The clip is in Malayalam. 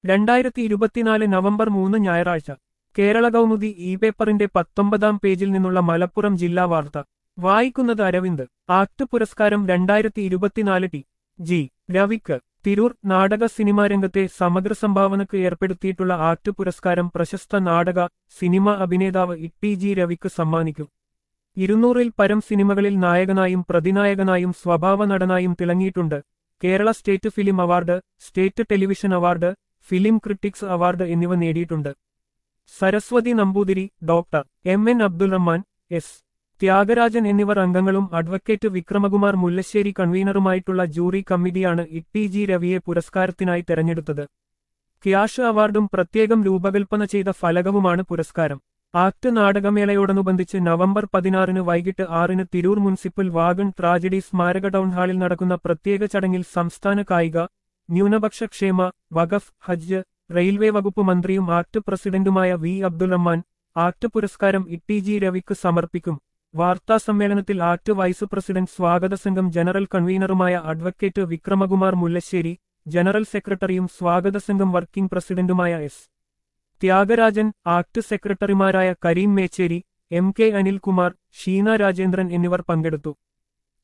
രണ്ടായിരത്തി ഇരുപത്തിനാല് നവംബർ മൂന്ന് ഞായറാഴ്ച കേരള കൗമുദി ഇ പേപ്പറിന്റെ പത്തൊമ്പതാം പേജിൽ നിന്നുള്ള മലപ്പുറം ജില്ലാ വാർത്ത വായിക്കുന്നത് അരവിന്ദ് ആക്ട് പുരസ്കാരം രണ്ടായിരത്തി ഇരുപത്തിനാല് ടി ജി രവിക്ക് തിരൂർ നാടക സിനിമാ രംഗത്തെ സമഗ്ര സംഭാവനക്ക് ഏർപ്പെടുത്തിയിട്ടുള്ള ആക്ട് പുരസ്കാരം പ്രശസ്ത നാടക സിനിമ അഭിനേതാവ് ഇ ജി രവിക്ക് സമ്മാനിക്കും ഇരുന്നൂറിൽ പരം സിനിമകളിൽ നായകനായും പ്രതിനായകനായും സ്വഭാവ നടനായും തിളങ്ങിയിട്ടുണ്ട് Kerala state film award state television award film critics award എന്നിവ നേടിയിട്ടുണ്ട് Saraswathi Namboothiri doctor M N Abdul Rahman S Thyagarajan എന്നിവർ അംഗങ്ങളും അഡ്വക്കേറ്റ് വിക്രമകുമാർ മുല്ലശ്ശേരി കൺവീനറുമായിട്ടുള്ള ജൂറി കമ്മിറ്റിയാണ് ഇ ജി രവിയെ പുരസ്കാരത്തിനായി തെരഞ്ഞെടുത്തത് ക്യാഷ് അവാർഡും പ്രത്യേകം രൂപകൽപ്പന ചെയ്ത ഫലകവുമാണ് പുരസ്കാരം ആക്ട് നാടകമേളയോടനുബന്ധിച്ച് നവംബർ പതിനാറിന് വൈകിട്ട് ആറിന് തിരൂർ മുനിസിപ്പൽ വാഗൺ ട്രാജഡി സ്മാരക ടൗൺ ഹാളിൽ നടക്കുന്ന പ്രത്യേക ചടങ്ങിൽ സംസ്ഥാന കായിക ന്യൂനപക്ഷ ക്ഷേമ വഖഫ് ഹജ്ജ് റെയിൽവേ വകുപ്പ് മന്ത്രിയും ആക്ട് പ്രസിഡന്റുമായ വി അബ്ദുൾ റഹ്മാൻ ആക്ട് പുരസ്കാരം ഇ ജി രവിക്ക് സമർപ്പിക്കും വാർത്താസമ്മേളനത്തിൽ ആക്ട് വൈസ് പ്രസിഡന്റ് സ്വാഗത സംഘം ജനറൽ കൺവീനറുമായ അഡ്വക്കേറ്റ് വിക്രമകുമാർ മുല്ലശ്ശേരി ജനറൽ സെക്രട്ടറിയും സ്വാഗത സംഘം വർക്കിംഗ് പ്രസിഡന്റുമായ എസ് ത്യാഗരാജൻ ആക്ട് സെക്രട്ടറിമാരായ കരീം മേച്ചേരി എം കെ അനിൽകുമാർ ഷീന രാജേന്ദ്രൻ എന്നിവർ പങ്കെടുത്തു